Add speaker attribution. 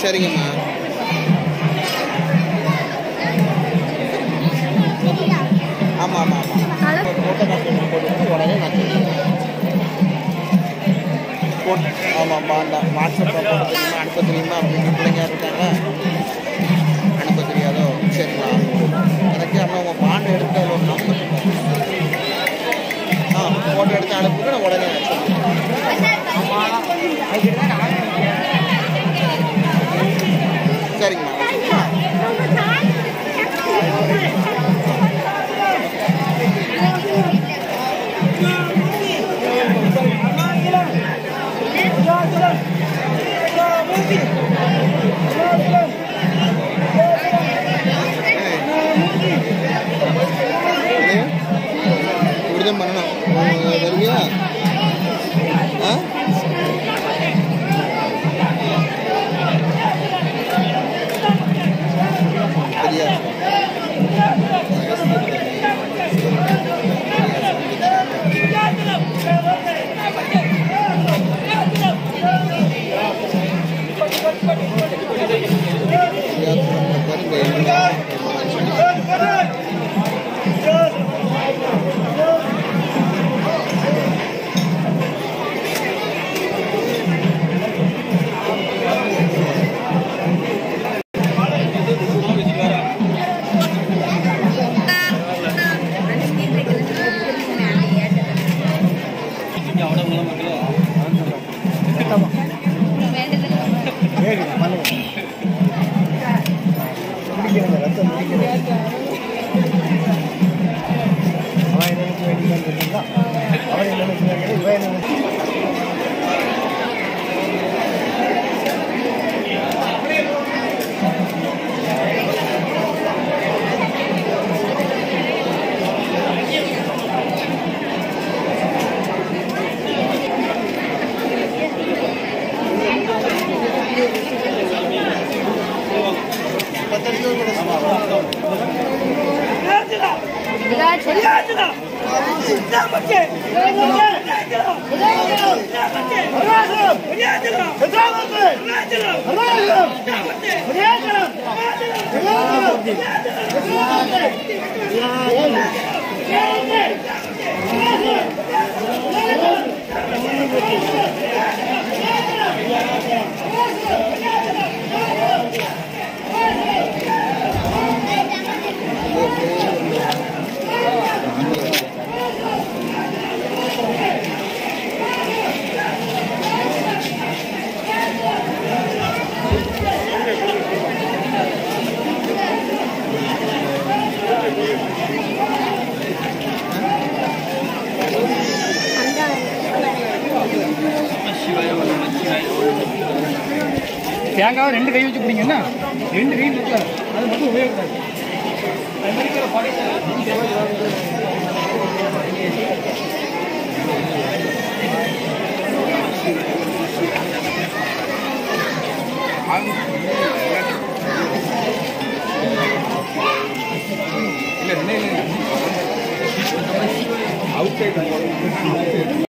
Speaker 1: சரிங்கம்மா ஆமாம் ஆமாம் ஆமாம் ஒரு ஃபோட்டோ காப்பி ஒன்று போட்டு உடனே நான் சொல்லிடுறேன் போட் ஆமாம் பாண்டா வாட்ஸ்அப்பில் போட தெரியுமா அனுப்ப தெரியுமா அப்படின்னு பிள்ளைங்க இருக்காங்க அனுப்ப தெரியாதோ சரிங்களா எனக்கு ஆனால் உங்கள் பாண்டை எடுத்து அதில் ஒரு நம்பர் ஆ ஃபோட்டோ எடுத்து அனுப்புங்க நான் உடனே நான் சொல்லிடுறேன் சரிங்கம்மா இப்படிதான் பண்ணணும் உங்க வருவியா ஆ சரியா
Speaker 2: தேங்காவை ரெண்டு கை வச்சு பிடிங்க என்ன ரெண்டு கை இருக்குல்ல அது மட்டும் உபயோகப்படாது அது மாதிரி இருக்கிற படைப்பு இல்லை இல்லை அவுட் சைடு